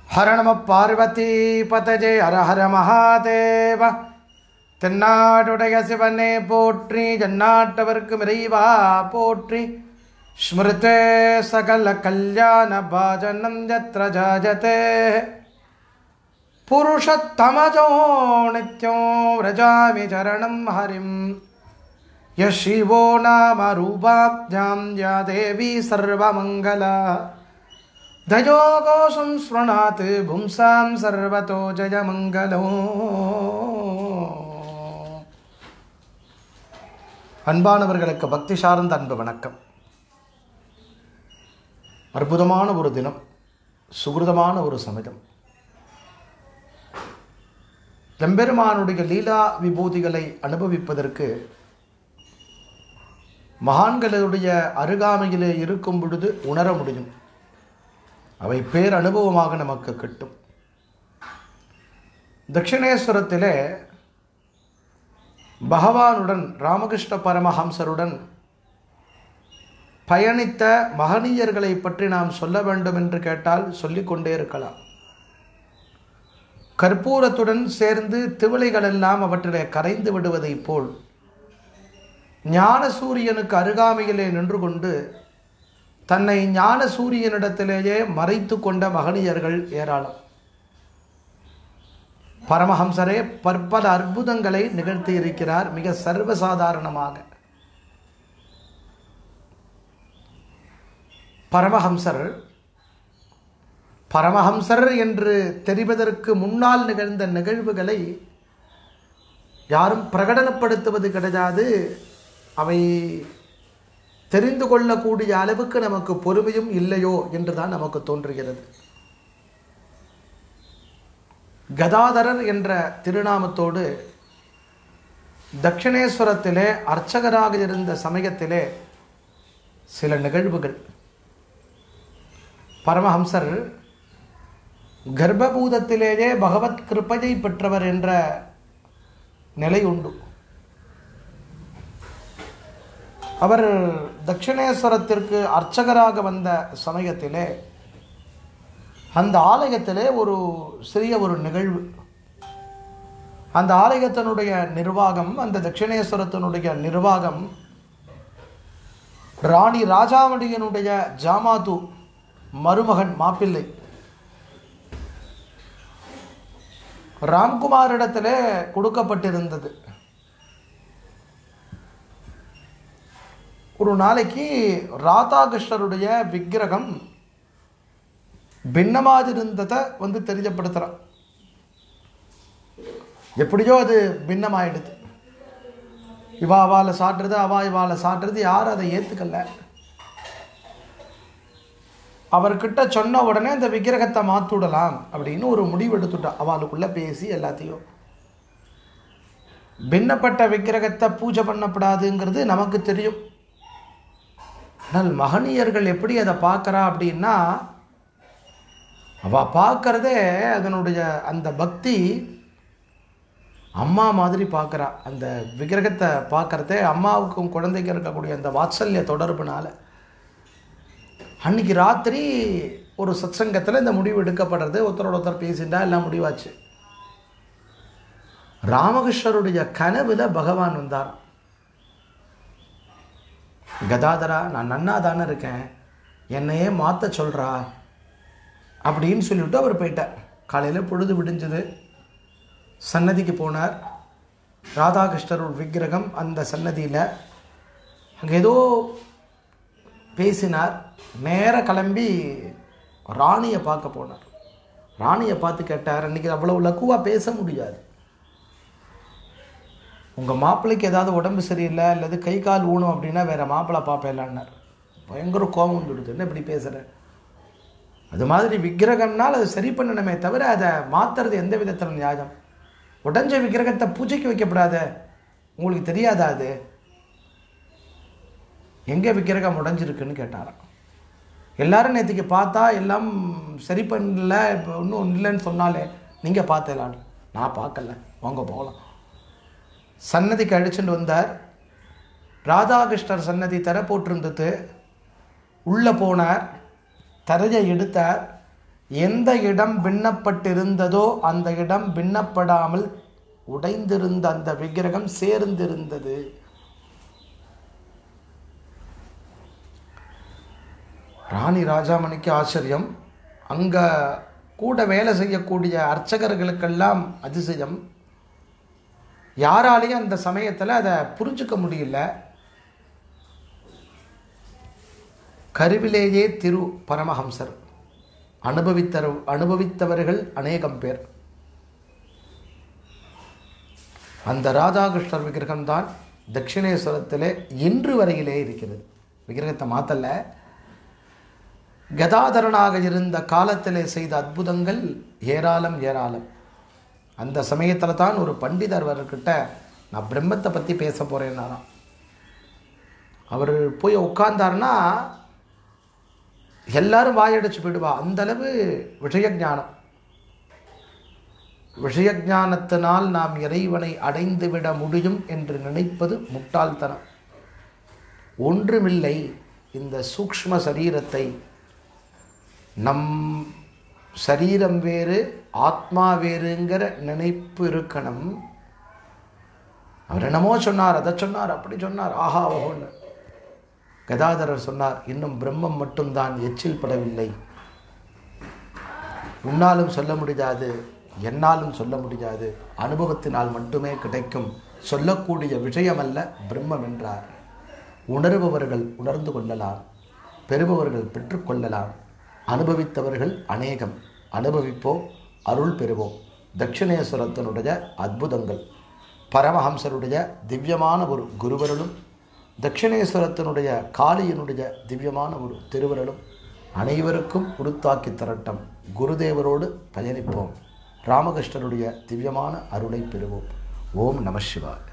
ஹர நம பார்வதி பதஜே ஹர ஹர மகாதேவ தென்னாடுடைய சிவனே போற்றி ஜன்னாட்டவர்க்கு இறைவா போற்றி ஸ்மிருதே சகல கல்யாண பாஜனம் யத்ர ஜாஜதே புருஷத்தமஜோ நித்யோ व्रजामि चरणं हरिं यः शिवो नाम रूपाभ्यां या देवी सर्वमङ्गला दयोगोषं स्मृणात् पुंसां सर्वतो जयमङ्गलो அன்பானவர்களுக்கு பக்தி சார்ந்த அன்பு வணக்கம் அற்புதமான ஒரு தினம் சுகிருதமான ஒரு சமிதம் எம்பெருமானுடைய லீலா விபூதிகளை அனுபவிப்பதற்கு மகான்களுடைய அருகாமையிலே இருக்கும் பொழுது உணர முடியும் அவை பேர் அனுபவமாக நமக்கு கிட்டும் தட்சிணேஸ்வரத்திலே பகவானுடன் ராமகிருஷ்ண பரமஹம்சருடன் பயணித்த மகனீயர்களை பற்றி நாம் சொல்ல வேண்டும் என்று கேட்டால் சொல்லிக்கொண்டே இருக்கலாம் கற்பூரத்துடன் சேர்ந்து திவளைகள் எல்லாம் அவற்றிலே கரைந்து விடுவதைப் போல் ஞான சூரியனுக்கு அருகாமையிலே நின்று கொண்டு தன்னை ஞான சூரியனிடத்திலேயே மறைத்து கொண்ட மகனியர்கள் ஏராளம் பரமஹம்சரே பற்பல அற்புதங்களை நிகழ்த்தி இருக்கிறார் மிக சர்வசாதாரணமாக பரமஹம்சர் பரமஹம்சர் என்று தெரிவதற்கு முன்னால் நிகழ்ந்த நிகழ்வுகளை யாரும் பிரகடனப்படுத்துவது கிடையாது அவை தெரிந்து கொள்ளக்கூடிய அளவுக்கு நமக்கு பொறுமையும் இல்லையோ என்று தான் நமக்கு தோன்றுகிறது கதாதரர் என்ற திருநாமத்தோடு தட்சிணேஸ்வரத்திலே அர்ச்சகராக இருந்த சமயத்திலே சில நிகழ்வுகள் பரமஹம்சர் கர்ப்பபூதத்திலேயே பகவத் கிருப்பையை பெற்றவர் என்ற நிலை உண்டு அவர் தட்சிணேஸ்வரத்திற்கு அர்ச்சகராக வந்த சமயத்திலே அந்த ஆலயத்திலே ஒரு சிறிய ஒரு நிகழ்வு அந்த ஆலயத்தினுடைய நிர்வாகம் அந்த தட்சிணேஸ்வரத்தினுடைய நிர்வாகம் ராணி ராஜாமணியனுடைய ஜாமாது மருமகன் மாப்பிள்ளை ராம்குமாரிடத்திலே கொடுக்கப்பட்டிருந்தது ஒரு நாளைக்கு ராதாகிருஷ்ணருடைய விக்கிரகம் பின்னமாக இருந்ததை வந்து தெரியப்படுத்துகிறான் எப்படியோ அது பின்னமாயிடுது இவா அவால சாட்டுறது அவா இவால சாட்டுறது யாரும் அதை ஏற்றுக்கல அவர்கிட்ட சொன்ன உடனே அந்த விக்கிரகத்தை மாற்றிவிடலாம் அப்படின்னு ஒரு முடிவு எடுத்துட்டா அவளுக்குள்ளே பேசி எல்லாத்தையும் பின்னப்பட்ட விக்கிரகத்தை பூஜை பண்ணப்படாதுங்கிறது நமக்கு தெரியும் ஆனால் மகனியர்கள் எப்படி அதை பார்க்குறா அப்படின்னா அவள் பார்க்குறதே அதனுடைய அந்த பக்தி அம்மா மாதிரி பார்க்குறா அந்த விக்கிரகத்தை பார்க்குறதே அம்மாவுக்கும் குழந்தைக்கு இருக்கக்கூடிய அந்த வாத்சல்ய தொடர்புனால அன்னைக்கு ராத்திரி ஒரு சத்சங்கத்தில் இந்த முடிவு எடுக்கப்படுறது ஒருத்தரோட ஒருத்தர் பேசிண்டா எல்லாம் முடிவாச்சு ராமகிருஷ்ணருடைய கனவுல பகவான் வந்தார் கதாதரா நான் நன்னா தானே இருக்கேன் என்னையே மாற்ற சொல்கிறா அப்படின்னு சொல்லிவிட்டு அவர் போயிட்டார் காலையில் பொழுது விடிஞ்சது சன்னதிக்கு போனார் ராதாகிருஷ்ணர் ஒரு விக்கிரகம் அந்த சன்னதியில் அங்கே ஏதோ பேசினார் நேர கிளம்பி ராணியை பார்க்க போனார் ராணியை பார்த்து கேட்டார் அன்றைக்கி அவ்வளோ லக்குவாக பேச முடியாது உங்கள் மாப்பிள்ளைக்கு ஏதாவது உடம்பு சரியில்லை அல்லது கை கால் ஊனும் அப்படின்னா வேறு மாப்பிள்ளை பார்ப்பேலான்னார் பயங்கர கோபம் வந்துடுது என்ன இப்படி பேசுகிறேன் அது மாதிரி விக்கிரகம்னால் அது சரி பண்ணணுமே தவிர அதை மாற்றுறது எந்த விதத்தில் நியாயம் உடஞ்ச விக்கிரகத்தை பூஜைக்கு வைக்கப்படாத உங்களுக்கு தெரியாதா அது எங்கே விக்கிரகம் உடஞ்சிருக்குன்னு கேட்டாராம் எல்லாரும் நேற்றுக்கு பார்த்தா எல்லாம் சரி பண்ணல இப்போ இன்னும் இல்லைன்னு சொன்னாலே நீங்கள் பார்த்தலான்னு நான் பார்க்கல வாங்க போகலாம் சன்னதிக்கு அழிச்சுட்டு வந்தார் ராதாகிருஷ்ணர் சன்னதி தர போட்டிருந்தது உள்ளே போனார் தரையை எடுத்தார் எந்த இடம் பின்னப்பட்டிருந்ததோ அந்த இடம் பின்னப்படாமல் உடைந்திருந்த அந்த விக்கிரகம் சேர்ந்திருந்தது ராணி ராஜாமணிக்கு ஆச்சரியம் அங்கே கூட வேலை செய்யக்கூடிய அர்ச்சகர்களுக்கெல்லாம் அதிசயம் யாராலையும் அந்த சமயத்தில் அதை புரிஞ்சுக்க முடியல கருவிலேயே திரு பரமஹம்சர் அனுபவித்தர் அனுபவித்தவர்கள் அநேகம் பேர் அந்த ராதாகிருஷ்ணர் விக்கிரகம்தான் தட்சிணேஸ்வரத்திலே இன்று வரையிலே இருக்கிறது விக்கிரகத்தை மாத்தல கதாதரனாக இருந்த காலத்திலே செய்த அற்புதங்கள் ஏராளம் ஏராளம் அந்த சமயத்தில் தான் ஒரு பண்டிதர் அவர்கிட்ட நான் பிரம்மத்தை பற்றி பேச போகிறேன்னாராம் அவர் போய் உட்கார்ந்தாருன்னா எல்லாரும் வாயடிச்சு போயிடுவா அந்த அளவு விஷய ஞானம் விஷய ஞானத்தினால் நாம் இறைவனை அடைந்து விட முடியும் என்று நினைப்பது முட்டாள்தனம் ஒன்றுமில்லை இந்த சூக்ஷ்ம சரீரத்தை நம் சரீரம் வேறு ஆத்மா வேறுங்கிற நினைப்பு இருக்கணும் அவர் என்னமோ சொன்னார் அதை சொன்னார் அப்படி சொன்னார் ஆஹா ஓஹோன்னு கதாதரர் சொன்னார் இன்னும் பிரம்மம் மட்டும்தான் எச்சில் படவில்லை உன்னாலும் சொல்ல முடியாது என்னாலும் சொல்ல முடியாது அனுபவத்தினால் மட்டுமே கிடைக்கும் சொல்லக்கூடிய விஷயமல்ல பிரம்மம் என்றார் உணர்பவர்கள் உணர்ந்து கொள்ளலாம் பெறுபவர்கள் பெற்றுக்கொள்ளலாம் அனுபவித்தவர்கள் அநேகம் அனுபவிப்போம் அருள் பெறுவோம் தட்சிணேஸ்வரத்தினுடைய அற்புதங்கள் பரமஹம்சருடைய திவ்யமான ஒரு குருவருளும் தட்சிணேஸ்வரத்தினுடைய காளியினுடைய திவ்யமான ஒரு திருவருளும் அனைவருக்கும் உடுத்தாக்கி தரட்டும் குருதேவரோடு பயணிப்போம் ராமகிருஷ்ணருடைய திவ்யமான அருளை பெறுவோம் ஓம் நம சிவாய்